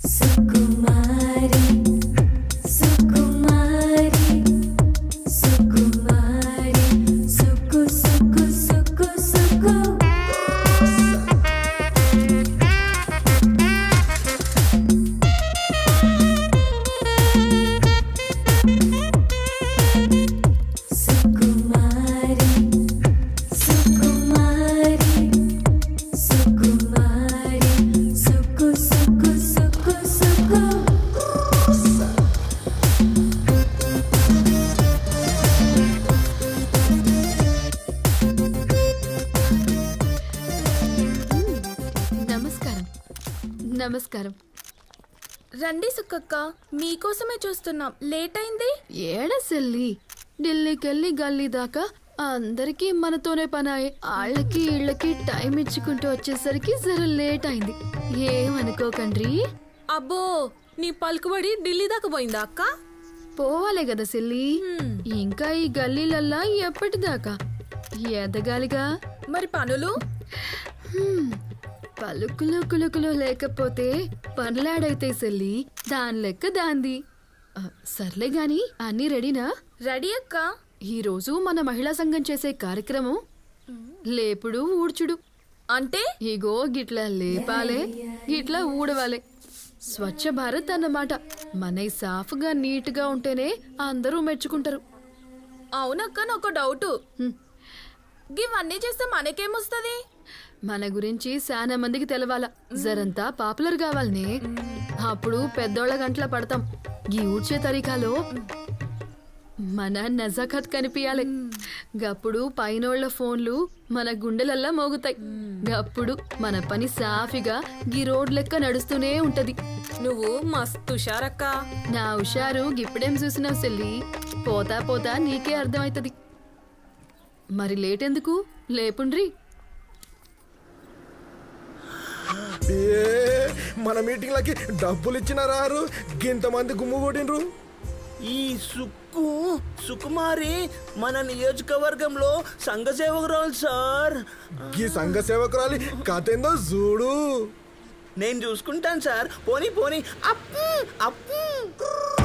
సుకుమారి సుకుమారి సుకుమారి సుకు సుకు సుకు సుకు సుకుమారి సుకుమారి సుకుమారి సుకు సుకు సుకు సుకు నమస్కారం నమస్కారం రండి సుక్కక్క మీకోసమే చూస్తున్నాం లేట్ అయింది ఏడ సెల్లి ఢిల్లీకెళ్ళి గల్లీ దాకా అందరికీ మనతోనే పనాయి ఆళ్ళకి ఇళ్ళకి టైం ఇచ్చుకుంటూ వచ్చేసరికి జర లేట్ అయింది ఏమనుకోకండ్రి అబ్బో నీ పలుకుబడి ఢిల్లీ దాకా పోయిందా అక్క పోవాలే కదా సెల్లి ఇంకా ఈ గల్లీలల్లా ఎప్పటిదాకా ఎదగాలిగా మరి పనులు హ్మ్. పలుకులు కులుకులు లేకపోతే పనులాడైతే సెల్లి దాని లెక్క దాంది ఆ, సర్లే గాని అన్నీ రెడీనా రెడీ అక్క ఈ రోజు మన మహిళా సంఘం చేసే కార్యక్రమం లేపుడు ఊడ్చుడు అంటే ఇగో గిట్లా లేపాలే గిట్లా ఊడవాలే స్వచ్ఛ భారత్ అన్నమాట మనై సాఫ్గా నీట్గా ఉంటేనే అందరూ మెచ్చుకుంటారు అవునక్క నాకు డౌట్ హ్మ్. ఇవన్నీ చేస్తే మనకేమొస్తుంది మన గురించి చాలా మందికి తెలవాల జరంతా పాపులర్ కావాలనే అప్పుడు పెద్దోళ్ళ గంటల పడతాం గీ ఊడ్చే తరీకాలో మన నజాకత్ కనిపించాలి గప్పుడు పైనోళ్ల ఫోన్లు మన గుండెలల్లా మోగుతాయి గప్పుడు మన పని సాఫీగా గీ రోడ్ లెక్క నడుస్తూనే ఉంటది నువ్వు మస్తు హుషారక్క నా హుషారు గిప్పుడేం చూసినావు సెల్లి పోతా పోతా నీకే అర్థమవుతుంది మరి లేటెందుకు లేపుండ్రి ఏ మన మీటింగ్లకి డబ్బులు ఇచ్చిన రారు గింతమంది గుమ్ము కొట్టిండ్రు ఈ సుక్కు సుకుమారి మన నియోజకవర్గంలో సంఘ సేవకురాలు సార్ ఈ సంఘ సేవకురాలి కథ ఏందో చూడు నేను చూసుకుంటాను సార్ పోనీ పోనీ అప్పు అప్పు